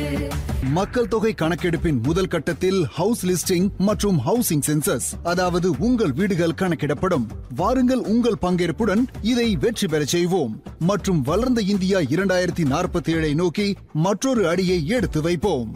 மக்கள் தொகை கணக்கெடுப்பின் முதல் கட்டத்தில் ஹவுஸ் லிஸ்டிங் மற்றும் ஹவுசிங் சென்சஸ் அதாவது உங்கள் வீடுகள் கணக்கிடப்படும் வாருங்கள் உங்கள் பங்கேற்புடன் இதை வெற்றி பெறச் செய்வோம் மற்றும் வளர்ந்த இந்தியா இரண்டாயிரத்தி நாற்பத்தி ஏழை நோக்கி மற்றொரு அடியை எடுத்து வைப்போம்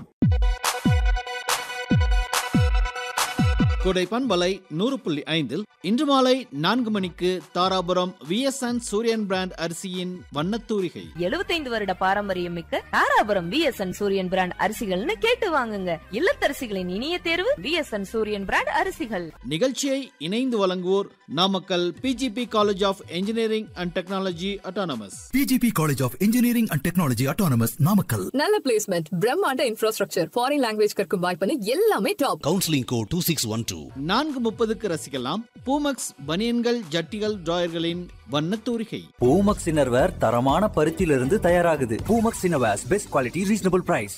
கொடை பண்பலை நூறு புள்ளி ஐந்தில் இன்று மாலை நான்கு மணிக்கு தாராபுரம் விஎஸ்என் சூரியன் பிராண்ட் அரிசியின் வண்ணத்தூரிகை எழுபத்தைந்து வருட பாரம்பரியம் மிக்க தாராபுரம் விஎஸ்என் சூரியன் பிராண்ட் அரிசிகள்னு கேட்டு வாங்குங்க இல்லத்தரசிகளின் இனிய தேர்வு விஎஸ்என் சூரியன் பிராண்ட் அரிசிகள் நிகழ்ச்சியை இணைந்து வழங்குவோர் Namakkal PGP college of engineering and technology autonomous PGP College of Engineering and Technology Autonomous Namakkal. நல்ல பிளேஸ்மெண்ட் பிரம்மாண்ட இன்ஃப்ராஸ்ட்ரக்சர் ஃபாரின் லாங்குவேஜ் கற்கும் வாய்ப்புன்னு எல்லாமே top counselling code two six one two நான்கு முப்பதுக்கு ரசிக்கலாம் பூமக்ஸ் பனியன்கள் ஜட்டிகள் டிராயர்களின் வண்ணத்தூரிகை பூமக்ஸ் இன்னர்வேர் தரமான பருத்தியிலிருந்து தயாராகுது Poomex innerwears best quality reasonable price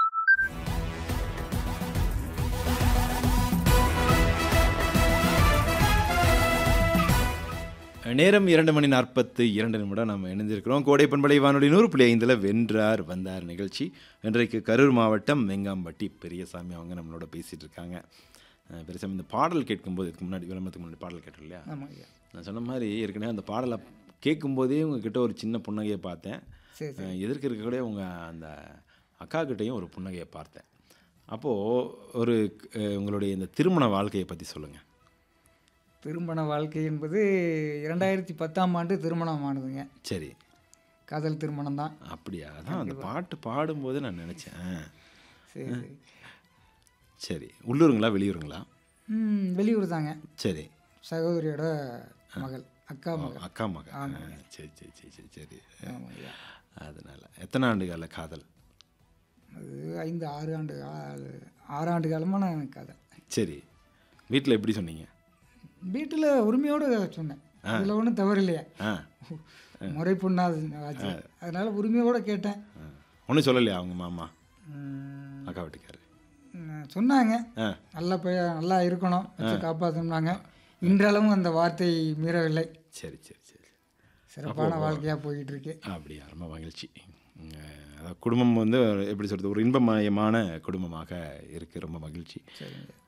நேரம் இரண்டு மணி நாற்பத்து இரண்டு நிமிடம் நம்ம இணைந்திருக்கிறோம் கோடை பண்பலை வானொலி நூறு புள்ளி ஐந்தில் வென்றார் வந்தார் நிகழ்ச்சி இன்றைக்கு கரூர் மாவட்டம் வெங்காம்பட்டி பெரியசாமி அவங்க நம்மளோட பேசிகிட்டு இருக்காங்க அஹ் பெரியசாமி இந்த பாடல் கேட்கும்போது இதுக்கு முன்னாடி விளம்பரத்துக்கு முன்னாடி பாடல் கேட்டோம் இல்லையா நான் சொன்ன மாதிரி ஏற்கனவே அந்த பாடலை கேட்கும்போதே உங்ககிட்ட ஒரு சின்ன புன்னகையை பார்த்தேன் அஹ் எதிர்க்க இருக்கக்கூடிய உங்கள் அந்த அக்கா கிட்டேயும் ஒரு புன்னகையை பார்த்தேன் அப்போது ஒரு அஹ் உங்களுடைய இந்த திருமண வாழ்க்கையை பற்றி சொல்லுங்கள் திருமண வாழ்க்கை என்பது இரண்டாயிரத்தி பத்தாம் ஆண்டு திருமணம் ஆனதுங்க சரி காதல் திருமணம் தான் அப்படியா அதான் அந்த பாட்டு பாடும்போது நான் நினச்சேன் சரி சரி சரி உள்ளூருங்களா வெளியூருங்களா ம், வெளியூர் தாங்க சரி சகோதரியோட மகள் அக்கா ஓ, மகள் அக்கா மகன் ஆ, சரி சரி சரி சரி சரி ஆமாய்யா. அதனால எத்தனை ஆண்டு கால காதல் அது ஐந்து ஆறு ஆண்டு ஆ- ஆறு ஆண்டு காலமான காதல் சரி வீட்டில் எப்படி சொன்னீங்க வீட்டில் உரிமையோடு சொன்னேன் அதில் ஒன்றும் தவறு இல்லையா ஆ முறை பொண்ணாது ஆச்சு அதனால உரிமையோடு கேட்டேன் ஒன்றும் சொல்லலையா அவங்க மாமா ம், அக்கா வீட்டுக்காரு ம், சொன்னாங்க ஆ நல்ல பைய நல்லா இருக்கணும் வச்சு காப்பாற்றணும்னாங்க இன்றளவும் அந்த வார்த்தை மீறவில்லை சரி சரி சரி சிறப்பான வாழ்க்கையாக போயிட்டு இருக்கு அப்படியா ரொம்ப மகிழ்ச்சி உங்க, அதாவது குடும்பம் வந்து எப்படி சொல்கிறது ஒரு இன்பமயமான குடும்பமாக இருக்குது ரொம்ப மகிழ்ச்சி